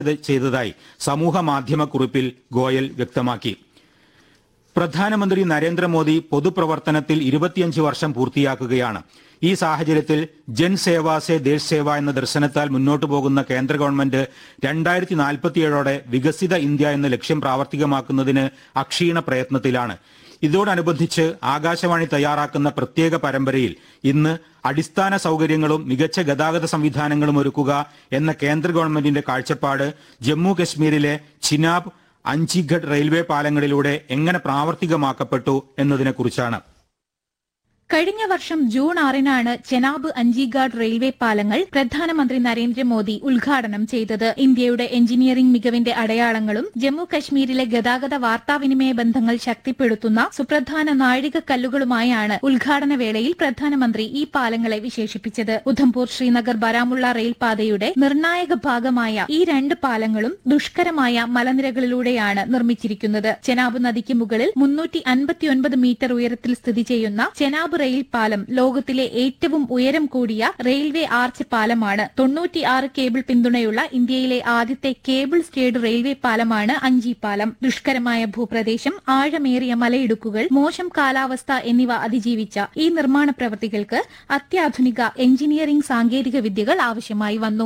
ചെയ്തതായി സമൂഹ മാധ്യമക്കുറിപ്പിൽ ഗോയൽ വ്യക്തമാക്കി പ്രധാനമന്ത്രി നരേന്ദ്രമോദി പൊതുപ്രവർത്തനത്തിൽ ഇരുപത്തിയഞ്ച് വർഷം പൂർത്തിയാക്കുകയാണ് ഈ സാഹചര്യത്തിൽ ജൻ സേവ സേ ദേശ് സേവ എന്ന ദർശനത്താൽ മുന്നോട്ടു പോകുന്ന കേന്ദ്ര ഗവൺമെന്റ് രണ്ടായിരത്തി നാൽപ്പത്തിയേഴോടെ വികസിത ഇന്ത്യ എന്ന ലക്ഷ്യം പ്രാവർത്തികമാക്കുന്നതിന് അക്ഷീണ പ്രയത്നത്തിലാണ് ഇതോടനുബന്ധിച്ച് ആകാശവാണി തയ്യാറാക്കുന്ന പ്രത്യേക പരമ്പരയിൽ ഇന്ന് അടിസ്ഥാന സൗകര്യങ്ങളും മികച്ച ഗതാഗത സംവിധാനങ്ങളും ഒരുക്കുക എന്ന കേന്ദ്ര ഗവൺമെന്റിന്റെ കാഴ്ചപ്പാട് ജമ്മു കശ്മീരിലെ ചിനാബ് അഞ്ചിഘഡ് റെയിൽവേ പാലങ്ങളിലൂടെ എങ്ങനെ പ്രാവർത്തികമാക്കപ്പെട്ടു എന്നതിനെക്കുറിച്ചാണ് കഴിഞ്ഞ വർഷം ജൂൺ ആറിനാണ് ചെനാബ് അഞ്ചിഗാഡ് റെയിൽവേ പാലങ്ങൾ പ്രധാനമന്ത്രി നരേന്ദ്രമോദി ഉദ്ഘാടനം ചെയ്തത് ഇന്ത്യയുടെ എഞ്ചിനീയറിംഗ് മികവിന്റെ അടയാളങ്ങളും ജമ്മു കശ്മീരിലെ ഗതാഗത വാർത്താവിനിമയ ബന്ധങ്ങൾ ശക്തിപ്പെടുത്തുന്ന സുപ്രധാന നാഴികക്കല്ലുകളുമായാണ് ഉദ്ഘാടന വേളയിൽ പ്രധാനമന്ത്രി ഈ പാലങ്ങളെ വിശേഷിപ്പിച്ചത് ഉധംപൂർ ശ്രീനഗർ ബരാമുള്ള റെയിൽപാതയുടെ നിർണായക ഭാഗമായ ഈ രണ്ട് പാലങ്ങളും ദുഷ്കരമായ മലനിരകളിലൂടെയാണ് നിർമ്മിച്ചിരിക്കുന്നത് ചെനാബ് നദിക്ക് മുകളിൽ മുന്നൂറ്റി അൻപത്തിയൊൻപത് മീറ്റർ ഉയരത്തിൽ സ്ഥിതി ചെയ്യുന്ന ചെനാബ് റെയിൽ പാലം ലോകത്തിലെ ഏറ്റവും ഉയരം കൂടിയ റെയിൽവേ ആർച്ച് പാലമാണ് തൊണ്ണൂറ്റിയാറ് കേബിൾ പിന്തുണയുള്ള ഇന്ത്യയിലെ ആദ്യത്തെ കേബിൾ സ്റ്റേഡ് റെയിൽവേ പാലമാണ് അഞ്ചി പാലം ദുഷ്കരമായ ഭൂപ്രദേശം ആഴമേറിയ മലയിടുക്കുകൾ മോശം കാലാവസ്ഥ എന്നിവ അതിജീവിച്ച ഈ നിർമ്മാണ പ്രവൃത്തികൾക്ക് അത്യാധുനിക എഞ്ചിനീയറിംഗ് സാങ്കേതിക വിദ്യകൾ ആവശ്യമായി വന്നു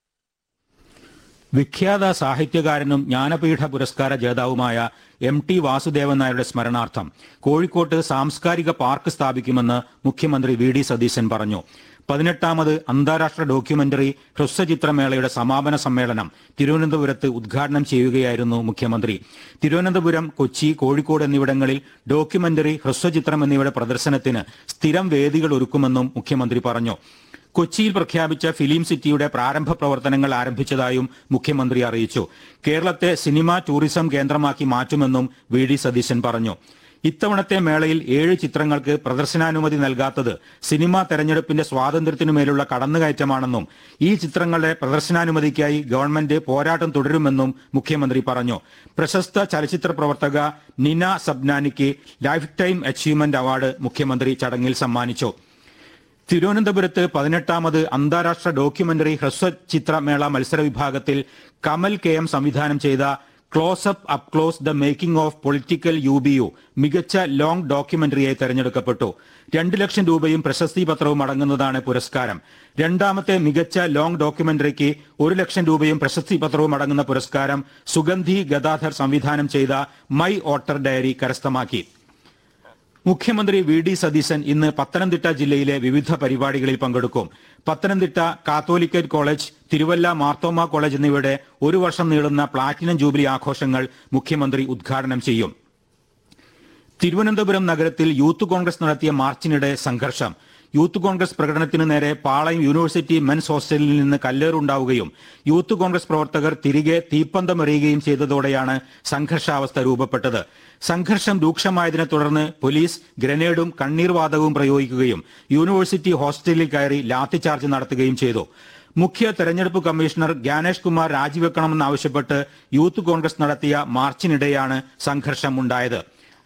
വിഖ്യാത സാഹിത്യകാരനും ജ്ഞാനപീഠ പുരസ്കാര ജേതാവുമായ എം ടി വാസുദേവൻ നായരുടെ സ്മരണാർത്ഥം കോഴിക്കോട്ട് സാംസ്കാരിക പാർക്ക് സ്ഥാപിക്കുമെന്ന് മുഖ്യമന്ത്രി വി ഡി സതീശൻ പറഞ്ഞു പതിനെട്ടാമത് അന്താരാഷ്ട്ര ഡോക്യുമെന്ററി ഹ്രസ്വചിത്രമേളയുടെ സമാപന സമ്മേളനം തിരുവനന്തപുരത്ത് ഉദ്ഘാടനം ചെയ്യുകയായിരുന്നു മുഖ്യമന്ത്രി തിരുവനന്തപുരം കൊച്ചി കോഴിക്കോട് എന്നിവിടങ്ങളിൽ ഡോക്യുമെന്ററി ഹ്രസ്വചിത്രം എന്നിവയുടെ പ്രദർശനത്തിന് സ്ഥിരം വേദികൾ ഒരുക്കുമെന്നും മുഖ്യമന്ത്രി പറഞ്ഞു കൊച്ചിയിൽ പ്രഖ്യാപിച്ച ഫിലിം സിറ്റിയുടെ പ്രാരംഭ പ്രവർത്തനങ്ങൾ ആരംഭിച്ചതായും മുഖ്യമന്ത്രി അറിയിച്ചു കേരളത്തെ സിനിമ ടൂറിസം കേന്ദ്രമാക്കി മാറ്റുമെന്നും വി ഡി സതീശൻ പറഞ്ഞു ഇത്തവണത്തെ മേളയിൽ ഏഴ് ചിത്രങ്ങൾക്ക് പ്രദർശനാനുമതി നൽകാത്തത് സിനിമാ തെരഞ്ഞെടുപ്പിന്റെ സ്വാതന്ത്ര്യത്തിനുമേലുള്ള കടന്നുകയറ്റമാണെന്നും ഈ ചിത്രങ്ങളുടെ പ്രദർശനാനുമതിക്കായി ഗവൺമെന്റ് പോരാട്ടം തുടരുമെന്നും മുഖ്യമന്ത്രി പറഞ്ഞു പ്രശസ്ത ചലച്ചിത്ര പ്രവർത്തക നിന സബ്നാനിക്ക് ലൈഫ് ടൈം അച്ചീവ്മെന്റ് അവാർഡ് മുഖ്യമന്ത്രി ചടങ്ങിൽ സമ്മാനിച്ചു തിരുവനന്തപുരത്ത് പതിനെട്ടാമത് അന്താരാഷ്ട്ര ഡോക്യുമെന്ററി ഹ്രസ്വചിത്രമേള മത്സര വിഭാഗത്തിൽ കമൽ കെ എം സംവിധാനം ചെയ്ത close up up close the making of political U B U മികച്ച ലോങ് ഡോക്യുമെന്ററിയായി തെരഞ്ഞെടുക്കപ്പെട്ടു രണ്ടു ലക്ഷം രൂപയും പ്രശസ്തി പത്രവും അടങ്ങുന്നതാണ് പുരസ്കാരം രണ്ടാമത്തെ മികച്ച ലോങ് ഡോക്യുമെന്ററിക്ക് ഒരു ലക്ഷം രൂപയും പ്രശസ്തി പത്രവും അടങ്ങുന്ന പുരസ്കാരം സുഗന്ധി ഗദാധർ സംവിധാനം ചെയ്ത മൈ ഓട്ടർ ഡയറി കരസ്ഥമാക്കി മുഖ്യമന്ത്രി വി ഡി സതീശൻ ഇന്ന് പത്തനംതിട്ട ജില്ലയിലെ വിവിധ പരിപാടികളിൽ പങ്കെടുക്കും Pathanamthitta catholicate college Thiruvalla Marthoma college എന്നിവയുടെ ഒരു വർഷം നീളുന്ന പ്ലാറ്റിനം ജൂബിലി ആഘോഷങ്ങൾ മുഖ്യമന്ത്രി ഉദ്ഘാടനം ചെയ്യും തിരുവനന്തപുരം നഗരത്തിൽ യൂത്ത് കോൺഗ്രസ് നടത്തിയ മാർച്ചിനിടെ സംഘർഷം യൂത്ത് കോൺഗ്രസ് പ്രകടനത്തിനു നേരെ പാളയം യൂണിവേഴ്സിറ്റി മെൻസ് ഹോസ്റ്റലിൽ നിന്ന് കല്ലേറുണ്ടാവുകയും യൂത്ത് കോൺഗ്രസ് പ്രവർത്തകർ തിരികെ തീപ്പന്തമെറിയുകയും ചെയ്തതോടെയാണ് സംഘർഷാവസ്ഥ രൂപപ്പെട്ടത് സംഘർഷം രൂക്ഷമായതിനെ തുടർന്ന് പോലീസ് ഗ്രനേഡും കണ്ണീർവാതകവും പ്രയോഗിക്കുകയും യൂണിവേഴ്സിറ്റി ഹോസ്റ്റലിൽ കയറി ലാത്തിചാർജ് നടത്തുകയും ചെയ്തു മുഖ്യ തെരഞ്ഞെടുപ്പ് കമ്മീഷണർ ജ്ഞാനേഷ് കുമാർ രാജിവെക്കണമെന്നാവശ്യപ്പെട്ട് യൂത്ത് കോൺഗ്രസ് നടത്തിയ മാർച്ചിനിടെയാണ് സംഘർഷം ഉണ്ടായത്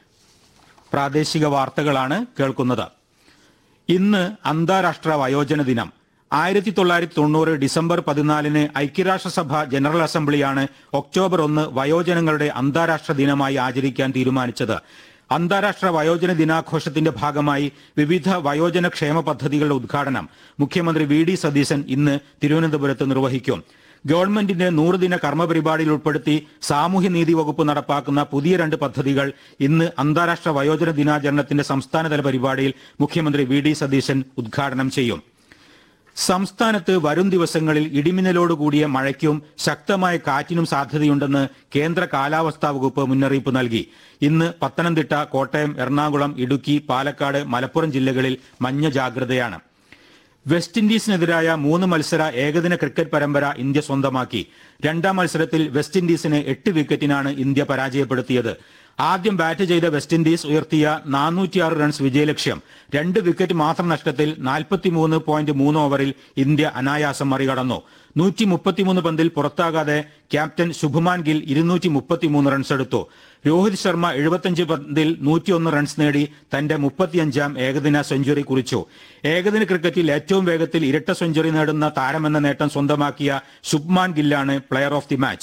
പ്രാദേശിക വാർത്തകളാണ് കേൾക്കുന്നത് ഇന്ന് അന്താരാഷ്ട്ര വയോജന ദിനം ആയിരത്തി തൊള്ളായിരത്തി തൊണ്ണൂറ് ഡിസംബർ പതിനാലിന് ഐക്യരാഷ്ട്രസഭ ജനറൽ അസംബ്ലിയാണ് ഒക്ടോബർ ഒന്ന് വയോജനങ്ങളുടെ അന്താരാഷ്ട്ര ദിനമായി ആചരിക്കാൻ തീരുമാനിച്ചത് അന്താരാഷ്ട്ര വയോജന ദിനാഘോഷത്തിന്റെ ഭാഗമായി വിവിധ വയോജന ക്ഷേമ പദ്ധതികളുടെ ഉദ്ഘാടനം മുഖ്യമന്ത്രി വി ഡി സതീശൻ ഇന്ന് തിരുവനന്തപുരത്ത് നിർവഹിക്കും ഗവൺമെന്റിന്റെ നൂറുദിന കർമ്മപരിപാടിയിൽ ഉൾപ്പെടുത്തി സാമൂഹ്യനീതി വകുപ്പ് നടപ്പാക്കുന്ന പുതിയ രണ്ട് പദ്ധതികൾ ഇന്ന് അന്താരാഷ്ട്ര വയോജന ദിനാചരണത്തിന്റെ സംസ്ഥാനതല പരിപാടിയിൽ മുഖ്യമന്ത്രി വി ഡി സതീശൻ ഉദ്ഘാടനം ചെയ്യും സംസ്ഥാനത്ത് വരും ദിവസങ്ങളിൽ ഇടിമിന്നലോടുകൂടിയ മഴയ്ക്കും ശക്തമായ കാറ്റിനും സാധ്യതയുണ്ടെന്ന് കേന്ദ്ര കാലാവസ്ഥാ വകുപ്പ് മുന്നറിയിപ്പ് നൽകി ഇന്ന് പത്തനംതിട്ട കോട്ടയം എറണാകുളം ഇടുക്കി പാലക്കാട് മലപ്പുറം ജില്ലകളിൽ മഞ്ഞ ജാഗ്രതയാണ് വെസ്റ്റ് ഇൻഡീസിനെതിരായ മൂന്ന് മത്സര ഏകദിന ക്രിക്കറ്റ് പരമ്പര ഇന്ത്യ സ്വന്തമാക്കി രണ്ടാം മത്സരത്തിൽ വെസ്റ്റ് ഇൻഡീസിനെ എട്ട് വിക്കറ്റിനാണ് ഇന്ത്യ പരാജയപ്പെടുത്തിയത് ആദ്യം ബാറ്റ് ചെയ്ത വെസ്റ്റ് ഇൻഡീസ് ഉയർത്തിയ നാനൂറ്റിയാറ് റൺസ് വിജയലക്ഷ്യം രണ്ട് വിക്കറ്റ് മാത്രം നഷ്ടത്തിൽ നാൽപ്പത്തിമൂന്ന് പോയിന്റ് മൂന്ന് ഓവറിൽ ഇന്ത്യ അനായാസം മറികടന്നു നൂറ്റി മുപ്പത്തിമൂന്ന് പന്തിൽ പുറത്താകാതെ ക്യാപ്റ്റൻ ശുഭ്മാൻ ഗിൽ ഇരുന്നൂറ്റി മുപ്പത്തിമൂന്ന് റൺസ് എടുത്തു രോഹിത് ശർമ്മ എഴുപത്തിയഞ്ച് പന്തിൽ നൂറ്റിയൊന്ന് റൺസ് നേടി തന്റെ മുപ്പത്തിയഞ്ചാം ഏകദിന സെഞ്ചുറി കുറിച്ചു ഏകദിന ക്രിക്കറ്റിൽ ഏറ്റവും വേഗത്തിൽ ഇരട്ട സെഞ്ചുറി നേടുന്ന താരമെന്ന നേട്ടം സ്വന്തമാക്കിയ ശുഭ്മാൻ ഗില്ലാണ് പ്ലെയർ ഓഫ് ദി മാച്ച്